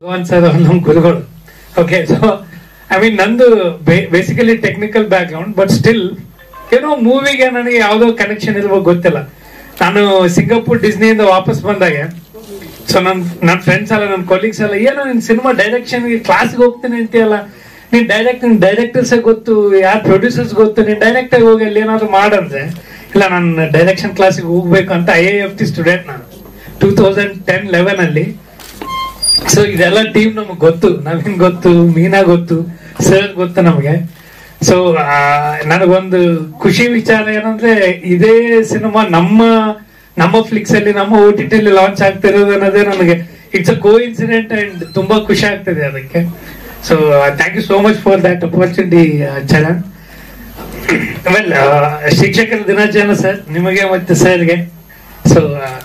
ಭಗವಾನ್ sir ನಮ್ಮ ಗುರುಗಳು okay so I mean ನಂದು basically technical background but still ಏನೋ ಮೂವಿಗೆ ನನಗೆ ಯಾವುದೋ ಕನೆಕ್ಷನ್ ಇರ್ಬೋದು ಗೊತ್ತಿಲ್ಲ ನಾನು ಸಿಂಗಾಪುರ್ ಡಿಸ್ನಿಯಿಂದ ವಾಪಸ್ ಬಂದಾಗ ಸೊ ನನ್ ನನ್ನ ಫ್ರೆಂಡ್ಸ್ ಎಲ್ಲ ನನ್ನ ಕೊಲೀಗ್ಸ್ ಎಲ್ಲ ಏನೋ ನಿನ್ ಸಿನಿಮಾ ಡೈರೆಕ್ಷನ್ ಕ್ಲಾಸ್ಗೆ ಹೋಗ್ತೀನಿ ಅಂತೀಯಲ್ಲ ನೀನ್ ಡೈರೆಕ್ಟ್ ನಿನ್ ಡೈರೆಕ್ಟರ್ಸ್ ಗೊತ್ತು ಯಾರು ಪ್ರೊಡ್ಯೂಸರ್ಸ್ ಗೊತ್ತು ನೀನ್ ಡೈರೆಕ್ಟ್ ಆಗಿ ಹೋಗಿ ಅಲ್ಲಿ ಏನಾದ್ರು ಮಾಡಂದ್ರೆ ಇಲ್ಲ ನಾನು ಡೈರೆಕ್ಷನ್ ಕ್ಲಾಸಿಗೆ ಹೋಗ್ಬೇಕು ಅಂತ ಐ ಎಫ್ ಟಿ ಸ್ಟೂಡೆಂಟ್ ನಾನು ಟೂ ತೌಸಂಡ್ ಟೆನ್ ಲೆವೆನ್ ಅಲ್ಲಿ ಸೊ ಇದೆಲ್ಲ ಟೀಮ್ ನಮಗ್ ಗೊತ್ತು ನವೀನ್ ಗೊತ್ತು ಮೀನಾ ಗೊತ್ತು ಸರ್ ಗೊತ್ತು ನಮಗೆ ಸೊ ನನಗೊಂದು ಖುಷಿ ವಿಚಾರ ಏನಂದ್ರೆ ಇದೇ ಸಿನಿಮಾ ನಮ್ಮ ನಮ್ಮ ಫ್ಲಿಕ್ಸ್ ಅಲ್ಲಿ ನಮ್ಮ ಓ ಟಿ ಟಿಲಿ ಲಾಂಚ್ ಆಗ್ತಿರೋದು ಅನ್ನೋದೇ ನನಗೆ it's a coincidence and ತುಂಬಾ ಖುಷಿ ಆಗ್ತದೆ ಅದಕ್ಕೆ so thank you so much for that opportunity Charan well ಶಿಕ್ಷಕರ ದಿನಾಚರಣೆ ಸರ್ ನಿಮಗೆ ಮತ್ತೆ ಸರ್ಗೆ ಸೊ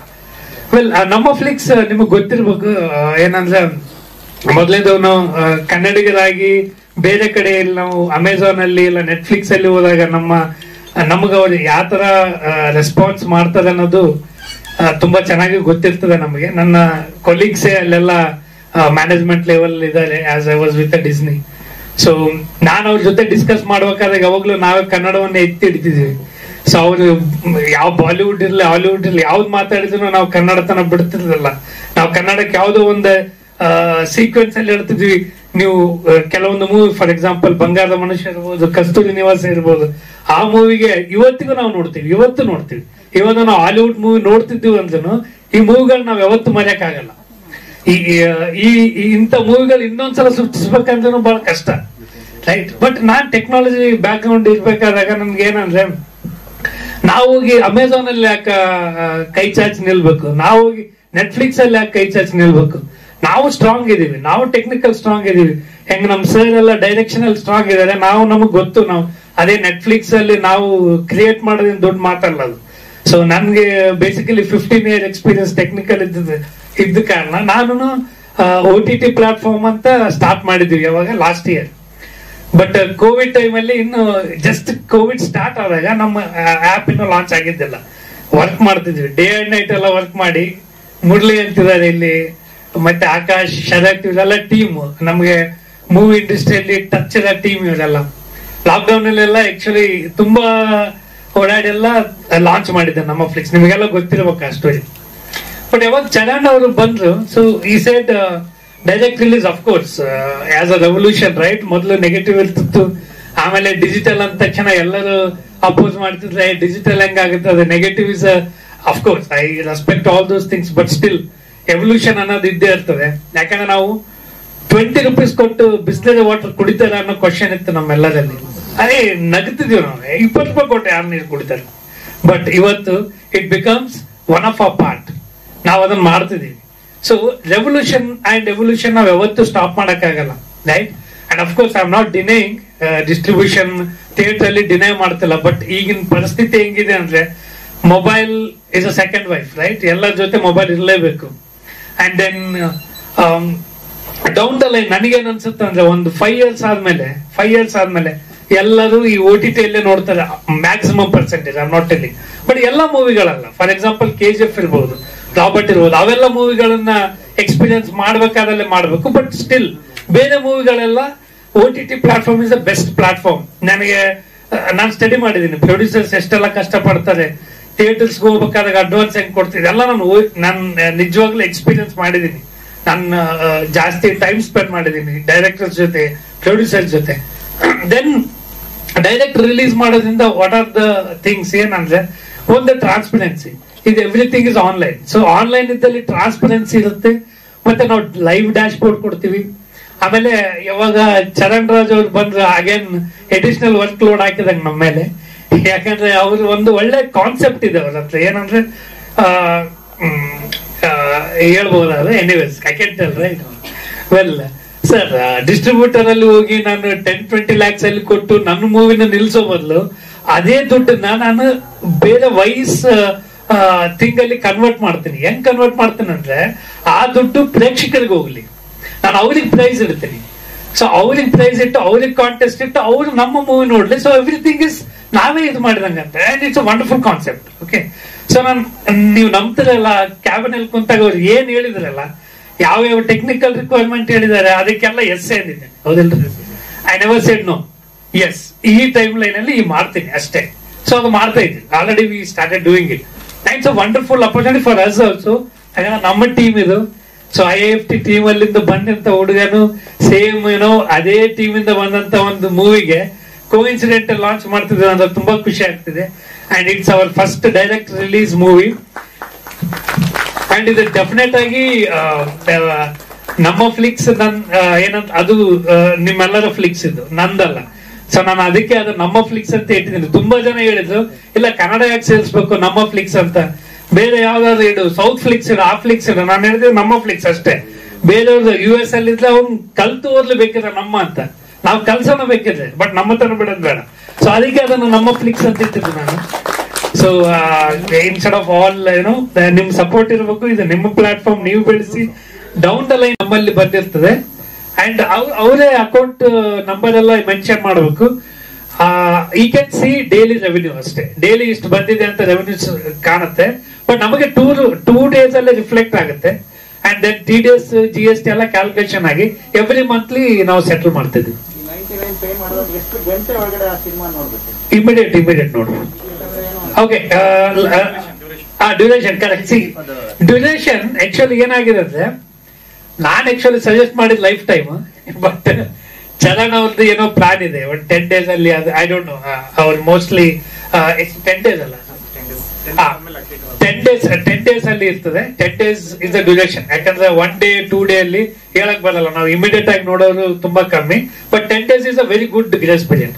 ವೆಲ್ ನಮ್ಮ ಫ್ಲಿಕ್ಸ್ ನಿಮಗೆ ಗೊತ್ತಿರ್ಬೇಕು ಆ, ಏನಂದ್ರೆ ಮೊದಲೇದವನು ಕನ್ನಡಿಗರಾಗಿ ಬೇರೆ ಕಡೆ ಇಲ್ಲಿ ನಾವು ಅಮೆಝಾನ್ ಅಲ್ಲಿ ಇಲ್ಲ ನೆಟ್ಫ್ಲಿಕ್ಸ್ ಅಲ್ಲಿ ಹೋದಾಗ ನಮ್ಮ ನಮಗ ಅವ್ರು ಯಾವ ತರ ರೆಸ್ಪಾನ್ಸ್ ಮಾಡ್ತಾರೆ ಅನ್ನೋದು ಆ, ತುಂಬಾ ಚೆನ್ನಾಗಿ ಗೊತ್ತಿರ್ತದೆ ನಮಗೆ ನನ್ನ ಕೊಲೀಗ್ಸೇ ಅಲ್ಲೆಲ್ಲ ಮ್ಯಾನೇಜ್ಮೆಂಟ್ ಲೆವೆಲ್ ಇದ್ದಾರೆ as I was with Disney so ನಾನು ಅವ್ರ ಜೊತೆ ಡಿಸ್ಕಸ್ ಮಾಡ್ಬೇಕಾದ್ರೆ ಯಾವಾಗ್ಲೂ ನಾವೇ ಕನ್ನಡವನ್ನ ಎತ್ತಿ ಹಿಡಿತಿದ್ವಿ ಸೊ ಅವ್ರು ಯಾವ ಬಾಲಿವುಡ್ ಇರ್ಲಿ ಹಾಲಿವುಡ್ ಇರ್ಲಿ ಯಾವ್ದು ಮಾತಾಡಿದ್ರು ನಾವು ಕನ್ನಡತನ ಬಿಡ್ತಿರ್ಲಿಲ್ಲ ನಾವು ಕನ್ನಡಕ್ಕೆ ಯಾವ್ದೋ ಒಂದು ಸೀಕ್ವೆನ್ಸ್ ಅಲ್ಲಿ ಹೇಳ್ತಿದ್ವಿ ನೀವು ಆ, ಕೆಲವೊಂದು ಮೂವಿ ಫಾರ್ ಎಕ್ಸಾಂಪಲ್ ಬಂಗಾರದ ಮನುಷ್ಯ ಇರ್ಬೋದು ಕಸ್ತೂರಿ ನಿವಾಸ ಇರ್ಬೋದು ಆ ಮೂವಿಗೆ ಇವತ್ತಿಗೂ ನಾವು ನೋಡ್ತೀವಿ ಇವತ್ತು ನೋಡ್ತೀವಿ ಇವತ್ತು ನಾವು ಹಾಲಿವುಡ್ ಮೂವಿ ನೋಡ್ತಿದ್ದೀವಿ ಅಂದ್ರೂ ಈ ಮೂವಿಗಳು ನಾವು ಯಾವತ್ತು ಮರೆಯಕ್ಕಾಗಲ್ಲ ಈ ಈ ಈ ಇಂಥ ಮೂವಿಗಳು ಇನ್ನೊಂದ್ಸಲ ಸೃಷ್ಟಿಸ್ಬೇಕಂದ್ರೂ ಬಹಳ ಕಷ್ಟ right but non technology background ಇರ್ಬೇಕಾದಾಗ ನನ್ಗೆ ಏನಂದ್ರೆ ನಾವು ಹೋಗಿ ಅಮೆಝಾನ್ ಅಲ್ಲಿ ಯಾಕೆ ಆ, ಕೈ ಚಾಚಿ ನಿಲ್ಬೇಕು ನಾವು ಹೋಗಿ ನೆಟ್ಫ್ಲಿಕ್ಸ್ ಅಲ್ಲಿ ಯಾಕೆ ಕೈ ಚಾಚಿ ನಿಲ್ಬೇಕು ನಾವು ಸ್ಟ್ರಾಂಗ್ ಇದೀವಿ ನಾವು ಟೆಕ್ನಿಕಲ್ ಸ್ಟ್ರಾಂಗ್ ಇದೀವಿ ಹೆಂಗ್ ನಮ್ ಸರ್ ಎಲ್ಲ ಡೈರೆಕ್ಷನ್ ಅಲ್ಲಿ ಸ್ಟ್ರಾಂಗ್ ಇದಾರೆ ನಾವು ನಮಗ್ ಗೊತ್ತು ನಾವು ಅದೇ ನೆಟ್ಫ್ಲಿಕ್ಸ್ ಅಲ್ಲಿ ನಾವು ಕ್ರಿಯೇಟ್ ಮಾಡೋದ್ರಿಂದ ದೊಡ್ಡ ಮಾತಲ್ಲ ಅದು ಸೊ ನನ್ಗೆ basically fifteen year experience technical ಇದ್ದ ಇದ್ದ ಕಾರಣ ನಾನು ಓ ಟಿ ಟಿ ಪ್ಲಾಟ್ಫಾರ್ಮ್ ಅಂತ ಸ್ಟಾರ್ಟ್ ಮಾಡಿದ್ವಿ ಯಾವಾಗ last year but covid time ಅಲ್ಲಿ ಇನ್ನು ಜಸ್ಟ್ ಕೋವಿಡ್ ಸ್ಟಾರ್ಟ್ ಆದಾಗ ನಮ್ಮ ಆಪ್ ಇನ್ನು ಲಾಂಚ್ ಆಗಿದ್ದಿಲ್ಲ ವರ್ಕ್ ಮಾಡ್ತಿದ್ವಿ ಡೇ ಅಂಡ್ ನೈಟ್ ಎಲ್ಲ ವರ್ಕ್ ಮಾಡಿ ಮುರಳಿ ಅಂತಿದ್ದಾರೆ ಇಲ್ಲಿ ಮತ್ತೆ ಆಕಾಶ್ ಶರತ್ ಇವರೆಲ್ಲ ಟೀಮ್ ನಮ್ಗೆ ಮೂವಿ ಇಂಡಸ್ಟ್ರಿಯಲ್ಲಿ ಟಚ್ ಇರೋ ಟೀಮ್ ಇವರೆಲ್ಲ ಲಾಕ್ಡೌನ್ ಅಲ್ಲೆಲ್ಲ ಆಕ್ಚುಲಿ ತುಂಬಾ ಓಡಾಡಿ ಎಲ್ಲ ಲಾಂಚ್ ಮಾಡಿದ್ದೆ ನಮ್ಮ ಫ್ಲಿಕ್ಸ್ ನಿಮಗೆಲ್ಲ ಗೊತ್ತಿರ್ಬೇಕು ಆ ಸ್ಟೋರಿ ಬಟ್ ಯಾವಾಗ ಚರಣ್ ಅವರು ಬಂದ್ರು ಸೊ ಈ side direct release of course as a revolution right ಮೊದಲು ನೆಗೆಟಿವ್ ಇರ್ತಿತ್ತು ಆಮೇಲೆ ಡಿಜಿಟಲ್ ಅಂದ ತಕ್ಷಣ ಎಲ್ಲರೂ ಅಪೋಸ್ ಮಾಡ್ತಿದ್ರೆ ಡಿಜಿಟಲ್ ಹೆಂಗಾಗುತ್ತೆ ಅದು negative is of course I respect all those things but still evolution ಅನ್ನೋದು ಇದ್ದೇ ಇರ್ತದೆ ಯಾಕಂದ್ರೆ ನಾವು ಟ್ವೆಂಟಿ ರುಪೀಸ್ ಕೊಟ್ಟು ಬಿಸ್ಲರಿ ವಾಟರ್ ಕುಡಿತಾರೆ ಅನ್ನೋ ಕ್ವಶನ್ ಇತ್ತು ನಮ್ಮೆಲ್ಲರಲ್ಲಿ ಅದೇ ನಗ್ತಿದೀವಿ ನಾವು ಇಪ್ಪತ್ತು ರೂಪಾಯಿ ಕೊಟ್ಟು ಯಾರು ನೀರು ಕುಡಿತಾರೆ ಬಟ್ ಇವತ್ತು it becomes one of a part ನಾವು ಅದನ್ನ ಮಾಡ್ತಿದೀವಿ ಸೊ ರೆವಲ್ಯೂಷನ್ ಅಂಡ್ ಎವಲ್ಯೂಷನ್ ನಾವ್ ಯಾವತ್ತೂ ಸ್ಟಾಪ್ ಮಾಡಕ್ಕಾಗಲ್ಲ right and of course I am not denying distribution theatre ಅಲ್ಲಿ ಡಿನೈ ಮಾಡ್ತಿಲ್ಲ ಬಟ್ ಈಗಿನ ಪರಿಸ್ಥಿತಿ ಹೆಂಗಿದೆ ಅಂದ್ರೆ mobile is a second wife right ಎಲ್ಲರ ಜೊತೆ ಮೊಬೈಲ್ ಇರಲೇಬೇಕು and then down the line ನನಗೇನ್ ಅನ್ಸುತ್ತೆ ಅಂದ್ರೆ ಒಂದು ಫೈವ್ ಇಯರ್ಸ್ ಆದ್ಮೇಲೆ ಫೈವ್ ಇಯರ್ಸ್ ಆದ್ಮೇಲೆ ಎಲ್ಲರೂ ಈ ಓ ಟಿ ಟಿ ಅಲ್ಲೇ ನೋಡ್ತಾರೆ maximum percentage I'm not telling but ಎಲ್ಲ ಮೂವಿಗಳಲ್ಲ for example K G F ಇರ್ಬೋದು ರಾಬರ್ಟ್ ಇರ್ಬೋದು ಅವೆಲ್ಲ ಮೂವಿಗಳನ್ನ ಎಕ್ಸ್ಪೀರಿಯನ್ಸ್ ಮಾಡ್ಬೇಕಾದಲ್ಲೇ ಮಾಡ್ಬೇಕು ಬಟ್ ಸ್ಟಿಲ್ ಬೇರೆ ಮೂವಿಗಳೆಲ್ಲ O T T platform is the best platform ನನಗೆ ನಾನು ಸ್ಟಡಿ ಮಾಡಿದ್ದೀನಿ ಪ್ರೊಡ್ಯೂಸರ್ಸ್ ಎಷ್ಟೆಲ್ಲ ಕಷ್ಟಪಡ್ತಾರೆ ಥಿಯೇಟರ್ಸ್ಗೆ ಹೋಗ್ಬೇಕಾದಾಗ ಅಡ್ವಾನ್ಸ್ ಹೆಂಗ್ ಕೊಡ್ತಿದ್ದೆ ಎಲ್ಲ ನಾನು ನಾನು ನಿಜವಾಗ್ಲೂ ಎಕ್ಸ್ಪೀರಿಯನ್ಸ್ ಮಾಡಿದ್ದೀನಿ ನಾನು ಆ, ಜಾಸ್ತಿ ಟೈಮ್ ಸ್ಪೆಂಡ್ ಮಾಡಿದ್ದೀನಿ ಡೈರೆಕ್ಟರ್ಸ್ ಜೊತೆ ಪ್ರೊಡ್ಯೂಸರ್ಸ್ ಜೊತೆ ದೆನ್ ಡೈರೆಕ್ಟ್ ರಿಲೀಸ್ ಮಾಡೋದ್ರಿಂದ ವಾಟ್ ಆರ್ ದ ಥಿಂಗ್ಸ್ ಏನಂದ್ರೆ ಒಂದು ಟ್ರಾನ್ಸ್ಪರೆನ್ಸಿ ಇದು everything is online so online ಇದ್ದಲ್ಲಿ ಟ್ರಾನ್ಸ್ಪರೆನ್ಸಿ ಇರುತ್ತೆ ಮತ್ತೆ ನಾವು ಲೈವ್ ಡ್ಯಾಶ್ ಬೋರ್ಡ್ ಕೊಡ್ತೀವಿ ಆಮೇಲೆ ಯಾವಾಗ ಚರಣ್ ರಾಜ್ ಅವ್ರು ಬಂದ್ರೆ ಅಗೇನ್ ಎಡಿಷನಲ್ ವರ್ಕ್ ಲೋಡ್ ಹಾಕಿದಂಗ ನಮ್ಮ ಮೇಲೆ ಯಾಕಂದ್ರೆ ಅವ್ರು ಒಂದು ಒಳ್ಳೆ ಕಾನ್ಸೆಪ್ಟ್ ಇದೆ ಅವ್ರ ಹತ್ರ ಏನಂದ್ರೆ ಆ, ಮ್, ಆ, ಹೇಳ್ಬೋದಾದ್ರೆ anyways I can tell right well sir distributor ಅಲ್ಲಿ ಹೋಗಿ ನಾನು ಟೆನ್ ಟ್ವೆಂಟಿ ಲ್ಯಾಕ್ಸ್ ಅಲ್ಲಿ ಕೊಟ್ಟು ನನ್ನ ಮೂವಿನ ನಿಲ್ಸೋ ಬದಲು ಅದೇ ದುಡ್ಡನ್ನ ನಾನು ಬೇರೆ ವೈಸ್ ತಿಂಗಳಲ್ಲಿ ಕನ್ವರ್ಟ್ ಮಾಡ್ತೀನಿ ಹೆಂಗ್ ಕನ್ವರ್ಟ್ ಮಾಡ್ತೀನಿ ಅಂದ್ರೆ ಆ ದುಡ್ಡು ಪ್ರೇಕ್ಷಕರಿಗೆ ಹೋಗ್ಲಿ ನಾನು ಅವ್ರಿಗೆ ಪ್ರೈಸ್ ಇಡ್ತೀನಿ ಸೊ ಅವ್ರಿಗೆ ಪ್ರೈಸ್ ಇಟ್ಟು ಅವ್ರಿಗೆ ಕಾಂಟೆಸ್ಟ್ ಇಟ್ಟು ಅವ್ರು ನಮ್ಮ ಮೂವಿ ನೋಡ್ಲಿ ಸೊ ಎವ್ರಿಥಿಂಗ್ ಇಸ್ ನಾವೇ ಇದು ಮಾಡಿದಂಗೆ ಅಂತ and it's wonderful concept okay so ನಾನು ನೀವು ನಂಬ್ತಿರಲ್ಲ ಕ್ಯಾಬಿನ್ ಅಲ್ಲಿ ಕುಂತಾಗ ಅವ್ರು ಏನ್ ಹೇಳಿದ್ರಲ್ಲ ಯಾವ ಯಾವ ಟೆಕ್ನಿಕಲ್ ರಿಕ್ವೈರ್ಮೆಂಟ್ ಹೇಳಿದ್ದಾರೆ ಅದಕ್ಕೆಲ್ಲ ಎಸ್ ಏನಿದೆ ಹೌದಿಲ್ರಿ I never said no yes ಈ ಟೈಮ್ ಲೈನ್ ಅಲ್ಲಿ ಈ ಮಾಡ್ತೀನಿ ಅಷ್ಟೇ ಸೊ ಅದು ಮಾಡ್ತಾ ಇದ್ದೀನಿ already we started doing it thanks a wonderful opportunity for us also ಯಾಕಂದ್ರೆ ನಮ್ಮ ಟೀಮ್ ಇದು so I F T team ಅಲ್ಲಿಂದ ಬಂದಂತ ಹುಡುಗನು ಸೇಮ್ ಏನೋ ಅದೇ ಟೀಮ್ ಇಂದ ಬಂದಂತ ಒಂದು ಮೂವಿಗೆ ಕೋಇನ್ಸಿಡೆಂಟ್ ಲಾಂಚ್ ಮಾಡ್ತಿದ್ವಿ ಅಂದ್ರೆ ತುಂಬಾ ಖುಷಿ ಆಗ್ತಿದೆ and it's our first direct release movie and ಇದು ಡೆಫಿನೆಟ್ ಆಗಿ ಆ, ಆ, ನಮ್ಮ ಫ್ಲಿಕ್ಸ್ ನನ್ ಆ, ಏನಂತ ಅದು ಆ, ನಿಮ್ಮೆಲ್ಲರ ಫ್ಲಿಕ್ಸ್ ಇದು ನಂದಲ್ಲ ಸೊ ನಾನು ಅದಕ್ಕೆ ಅದು ನಮ್ಮ ಫ್ಲಿಕ್ಸ್ ಅಂತ ಇಟ್ಟಿದ್ದೀನಿ ತುಂಬಾ ಜನ ಹೇಳಿದ್ರು ಇಲ್ಲ ಕನ್ನಡ ಯಾಕೆ ಸೇರಿಸ್ಬೇಕು ನಮ್ಮ ಫ್ಲಿಕ್ಸ್ ಅಂತ ಬೇರೆ ಯಾವ್ದಾದ್ರು ಇಡು ಸೌತ್ ಫ್ಲಿಕ್ಸ್ ಇಡು ಆ ಫ್ಲಿಕ್ಸ್ ಇಡು ನಾನು ಹೇಳಿದ್ರೆ ನಮ್ಮ ಫ್ಲಿಕ್ಸ್ ಅಷ್ಟೇ ಬೇರೆಯವ್ರದ್ದು ಯು ಎಸ್ ಅಲ್ಲಿ ಇದ್ರೆ ಅವ್ನು ಕಲ್ತು ಓದ್ಲು ಬೇಕಿದ್ರೆ ನಮ್ಮ ಅಂತ ನಾವು ಕಲ್ಸೋಣ ಬೇಕಿದ್ರೆ ಬಟ್ ನಮ್ಮ ತರ ಬಿಡೋದು ಬೇಡ ಸೊ ಅದಕ್ಕೆ ಅದನ್ನು ನಮ್ಮ ಫ್ಲಿಕ್ಸ್ ಅಂತ ಇಟ್ಟಿದ್ದು ನಾನು ಸೊ ಇನ್ಸ್ಟೆಡ್ ಆಫ್ ಆಲ್ ಏನು ನಿಮ್ ಸಪೋರ್ಟ್ ಇರಬೇಕು ಇದು ನಿಮ್ಮ ಪ್ಲಾಟ್ಫಾರ್ಮ್ ನೀವು ಬೆಳೆಸಿ ಡೌನ್ ದ ಲೈನ್ ನಮ್ಮಲ್ಲಿ ಬಂದಿರ್ತದೆ ಅಂಡ್ ಅವರೇ ಅಕೌಂಟ್ ನಂಬರ್ ಎಲ್ಲ ಮೆನ್ಷನ್ ಮಾಡಬೇಕು ಈ ಕ್ಯಾನ್ ಸಿ ಡೈಲಿ ರೆವಿನ್ಯೂ ಅಷ್ಟೇ ಡೈಲಿ ಇಷ್ಟು ಬಂದಿದೆ ಅಂತ ರೆವಿನ್ಯೂಸ್ ಕಾಣುತ್ತೆ ಬಟ್ ನಮಗೆ ಟೂ ಟೂ ಡೇಸ್ ಅಲ್ಲೇ ರಿಫ್ಲೆಕ್ಟ್ ಆಗುತ್ತೆ and then T days G S T ಎಲ್ಲ ಕ್ಯಾಲ್ಕುಲೇಷನ್ ಆಗಿ ಎವ್ರಿ ಮಂತ್ಲಿ ನಾವು ಸೆಟಲ್ ಮಾಡ್ತಿದ್ವಿ ಈ ನೈಂಟಿ ನೈನ್ ಪೇ ಮಾಡಿದಾಗ ಎಷ್ಟು ಗಂಟೆ ಒಳಗಡೆ ಆ ಸಿನಿಮಾ ನೋಡ್ಬೇಕು ಇಮಿಡಿಯೇಟ್ ಇಮಿಡಿಯೇಟ್ ನೋಡ್ಬೋದು ಯಾಕಂದ್ರೆ ಏನು okay duration correct see duration actually ಏನಾಗಿದೆ ಅಂದ್ರೆ ನಾನ್ ಆಕ್ಚುಲಿ ಸಜೆಸ್ಟ್ ಮಾಡಿದ ಲೈಫ್ ಟೈಮ್ ಬಟ್ ಚರಣ್ ಅವ್ರದ್ದು ಏನೋ ಪ್ಲಾನ್ ಇದೆ ಒಂದು ಟೆನ್ ಡೇಸ್ ಅಲ್ಲಿ ಅದು ಐ ಡೋಂಟ್ ನೋ ಅವ್ರು ಮೋಸ್ಟ್ಲಿ ಟೆನ್ ಡೇಸ್ ಅಲ್ಲ ಟೆನ್ ಡೇಸ್ ಟೆನ್ ಡೇಸ್ ಅಲ್ಲಿ ಇರ್ತದೆ ten days is the duration ಯಾಕಂದ್ರೆ ಒನ್ ಡೇ ಟೂ ಡೇ ಅಲ್ಲಿ ಹೇಳಕ್ ಬರಲ್ಲ ನಾವು ಇಮಿಡಿಯೇಟ್ ಆಗಿ ನೋಡೋರು ತುಂಬಾ ಕಮ್ಮಿ but ten days is a very good grace period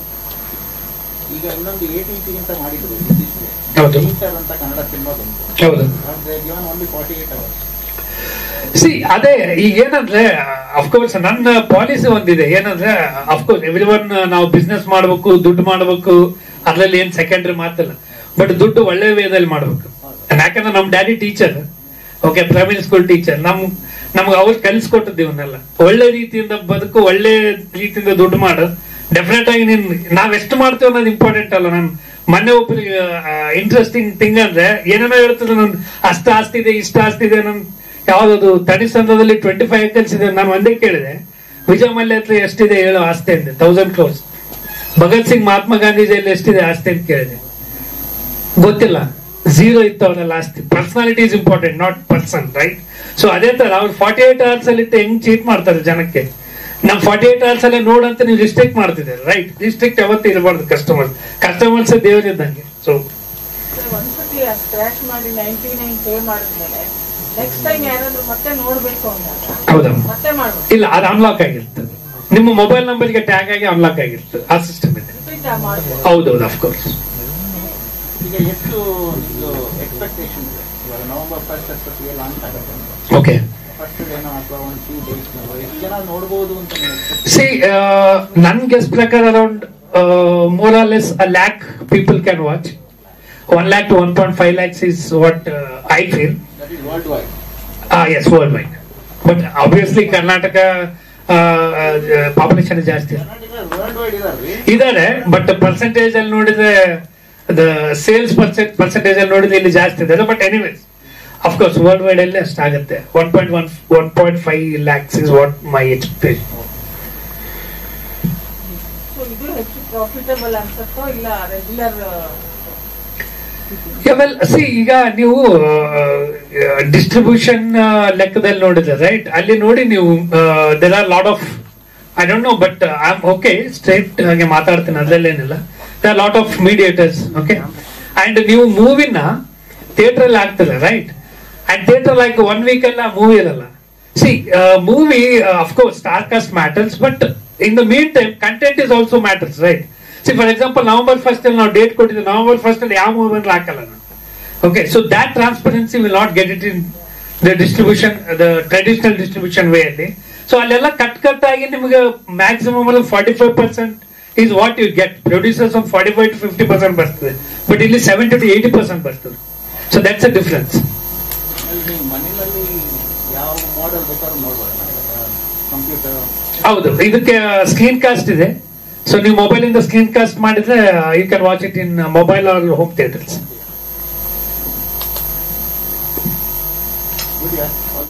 ಈಗ ಇನ್ನೊಂದು ಏಟೀನ್ ಅಂತ ಮಾಡಿದ್ರು ಹೌದು. ಟೀಚರ್ ಅಂತ ಕನ್ನಡ ಸಿನಿಮಾ ಬಂತು ಹೌದು ಆದ್ರೆ given only forty eight hours see ಅದೇ ಈಗ ಏನಂದ್ರೆ ಅಫ್ಕೋರ್ಸ್ ನನ್ನ ಪಾಲಿಸಿ ಒಂದಿದೆ ಏನಂದ್ರೆ ಅಫ್ಕೋರ್ಸ್ ಎವ್ರಿ ಒನ್ ನಾವು ಬಿಸ್ನೆಸ್ ಮಾಡ್ಬೇಕು ದುಡ್ಡು ಮಾಡ್ಬೇಕು ಅದ್ರಲ್ಲಿ ಏನ್ ಸೆಕೆಂಡ್ರಿ ಮಾತಿಲ್ಲ ಬಟ್ ದುಡ್ಡು ಒಳ್ಳೆ ವೇದಲ್ಲಿ ಮಾಡ್ಬೇಕು ಯಾಕಂದ್ರೆ ನಮ್ daddy teacher okay primary school teacher ನಮ್ ನಮ್ಗೆ ಅವ್ರು ಕಲಿಸ್ಕೊಟ್ಟಿದ್ದು ಇವನ್ನೆಲ್ಲ ಒಳ್ಳೆ ರೀತಿಯಿಂದ ಬದುಕು ಒಳ್ಳೆ ರೀತಿಯಿಂದ ದುಡ್ಡು ಮಾಡು ಡೆಫಿನೆಟ್ ಆಗಿ ನೀನ್ ನಾವ್ ಎಷ್ಟು ಮಾಡ್ತೇವೆ ಅನ್ನೋದು ಇಂಪಾರ್ಟೆಂಟ್ ಅಲ್ಲ ನಾನು ಮೊನ್ನೆ ಒಬ್ಬರಿಗೆ ಇಂಟ್ರೆಸ್ಟಿಂಗ್ ಥಿಂಗ್ ಅಂದ್ರೆ ಏನೇನೋ ಹೇಳ್ತದೆ ನನ್ ಅಷ್ಟ ಆಸ್ತಿ ಇದೆ ಇಷ್ಟ ಆಸ್ತಿ ಇದೆ ನನ್ ಯಾವ್ದದು ತಣಿಸಂದ್ರದಲ್ಲಿ ಟ್ವೆಂಟಿ ಫೈವ್ ಏಕರ್ಸ್ ಇದೆ ನಾನು ಒಂದೇ ಕೇಳಿದೆ ವಿಜಯ ಮಲ್ಯ ಹತ್ರ ಎಷ್ಟಿದೆ ಹೇಳೋ ಆಸ್ತಿ ಅಂದೆ ತೌಸಂಡ್ ಕ್ರೋಸ್ ಭಗತ್ ಸಿಂಗ್ ಮಹಾತ್ಮ ಗಾಂಧೀಜಿಯಲ್ಲಿ ಎಷ್ಟಿದೆ ಆಸ್ತಿ ಅಂತ ಕೇಳಿದೆ ಗೊತ್ತಿಲ್ಲ ಝೀರೋ ಇತ್ತು ಅವರೆಲ್ಲ ಆಸ್ತಿ personality is important not person right so ಅದೇ ತರ ಅವ್ರು ಫಾರ್ಟಿ ಏಟ್ ಅವರ್ಸ್ ಅಲ್ಲಿ ಇಟ್ಟು ಹೆಂಗ್ ಚೀಟ್ ಮಾಡ್ತಾರೆ ಜನಕ್ಕೆ ನಮ್ ಫಾರ್ಟಿ ಏಟ್ ಅವರ್ಸ್ ಅಲ್ಲೇ ನೋಡಂತ ನೀವು ರಿಸ್ಟ್ರಿಕ್ಟ್ ಮಾಡ್ತಿದ್ದೀರಿ ರೈಟ್ ರಿಸ್ಟ್ರಿಕ್ಟ್ ಯಾವತ್ತೂ ಇರಬಾರ್ದು ಕಸ್ಟಮರ್ಸ್ ಕಸ್ಟಮರ್ಸ್ ದೇವರಿದ್ದಂಗೆ ಸೊ ಒಂದ್ಸತಿ ಸ್ಕ್ರಾಚ್ ಮಾಡಿ ನೈಂಟಿ ನೈನ್ ಪೇ ಮಾಡಿದ್ಮೇಲೆ ನೆಕ್ಸ್ಟ್ ಟೈಮ್ ಯಾರಾದ್ರೂ ಮತ್ತೆ ನೋಡ್ಬೇಕು ಅಂದಾಗ ಹೌದಾ ಮತ್ತೆ ಮಾಡ್ಬೇಕು ಇಲ್ಲ ಅದು ಅನ್ಲಾಕ್ ಆಗಿರ್ತದೆ ನಿಮ್ಮ ಮೊಬೈಲ್ ನಂಬರ್ಗೆ ಟ್ಯಾಗ್ ಆಗಿ ಅನ್ಲಾಕ್ ಆಗಿರ್ತದೆ ಆ ಸಿಸ್ಟಮ್ ಇದೆ ರಿಪೀಟ್ ಮಾಡ್ಬೋದು ಹೌದೌದು ಅಫ್ಕೋರ್ಸ್ ಈಗ ಎಷ್ಟು ಇದು ಎಕ್ಸ್ಪೆಕ್ಟೇಷನ್ ಇದೆ ಇವಾಗ ನವೆಂಬರ್ ಫಸ್ಟ್ ಅಷ್ಟೊತ್ತಿಗೆ ಲಾಂಚ್ ಆಗುತ್ತೆ ಓಕೆ ಫಸ್ಟ್ ಡೇನೋ ಅಥವಾ ಒಂದು ಟೂ ಡೇಸ್ ಎಷ್ಟು ಜನ ನೋಡ್ಬೋದು ಅಂತ ನೀವು expect- ಸಿ ನನ್ ಗೆಸ್ ಪ್ರಕಾರ around more or less a lakh people can watch one lakh to one point five lakhs is what I feel that is worldwide yes worldwide but obviously Karnataka population ಜಾಸ್ತಿ Karnataka world wide ಇದಾರೆ ಇದಾರೆ but percentage ಅಲ್ಲಿ ನೋಡಿದ್ರೆ sales percent percentage ಅಲ್ಲಿ ನೋಡಿದ್ರೆ ಇಲ್ಲಿ ಜಾಸ್ತಿ ಇದೆ but anyways of course worldwide ಅಲ್ಲಿ ಅಷ್ಟಾಗುತ್ತೆ one point one one point five lakhs is what my expectation so ಇದು ಹೆಚ್ಚು ಪ್ರಾಫಿಟಬಲ್ ಅನ್ಸುತ್ತೋ ಇಲ್ಲ ರೆಗ್ಯುಲರ್ ವೆಲ್ ಸಿ ಈಗ ನೀವು ಡಿಸ್ಟ್ರಿಬ್ಯೂಷನ್ ಲೆಕ್ಕದಲ್ಲಿ ನೋಡಿದ್ರೆ ರೈಟ್ ಅಲ್ಲಿ ನೋಡಿ ನೀವು there are lot of I don't know but I am okay straight ಹಾಗೆ ಮಾತಾಡ್ತೀನಿ ಅದ್ರಲ್ಲೇನಿಲ್ಲ there are lot of mediators okay and ನೀವು ಮೂವಿನ ಥಿಯೇಟರ್ ಅಲ್ಲಿ ಆಗ್ತದೆ right and theatre like one week ಎಲ್ಲ ಮೂವಿ ಇರಲ್ಲ see movie of course star cast matters but in the mean time content is also matters right see for example November first ಅಲ್ಲಿ ನಾವು date ಕೊಟ್ಟಿದ್ದೆ November first ಅಲ್ಲಿ ಯಾವ movie ಬಂದ್ರೆ ಹಾಕಲ್ಲ ನಾನು okay so that transparency will not get it in the distribution the traditional distribution way ಅಲ್ಲಿ so ಅಲ್ಲೆಲ್ಲ ಕಟ್ ಕಟ್ ಆಗಿ ನಿಮಗೆ ಮ್ಯಾಕ್ಸಿಮಮ್ ಅಲ್ಲಿ forty five percent is what you get producers ಒಂದು forty five to fifty percent ಬರ್ತದೆ but ಇಲ್ಲಿ seventy to eighty percent ಬರ್ತದೆ so that's a difference ಅಲ್ಲಿ ನೀವು ಮನೆಯಲ್ಲಿ ಯಾವ ಮಾಡೆಲ್ ಬೇಕಾದ್ರೂ ನೋಡ್ಬೋದು ಕಂಪ್ಯೂಟರ್ ಹೌದು ಇದಕ್ಕೆ ಸ್ಕ್ರೀನ್ ಕಾಸ್ಟ್ ಇದೆ ಸೊ ನೀವು ಮೊಬೈಲ್ ಇಂದ ಸ್ಕ್ರೀನ್ ಕಾಸ್ಟ್ ಮಾಡಿದ್ರೆ you can watch it in mobile or home theatres good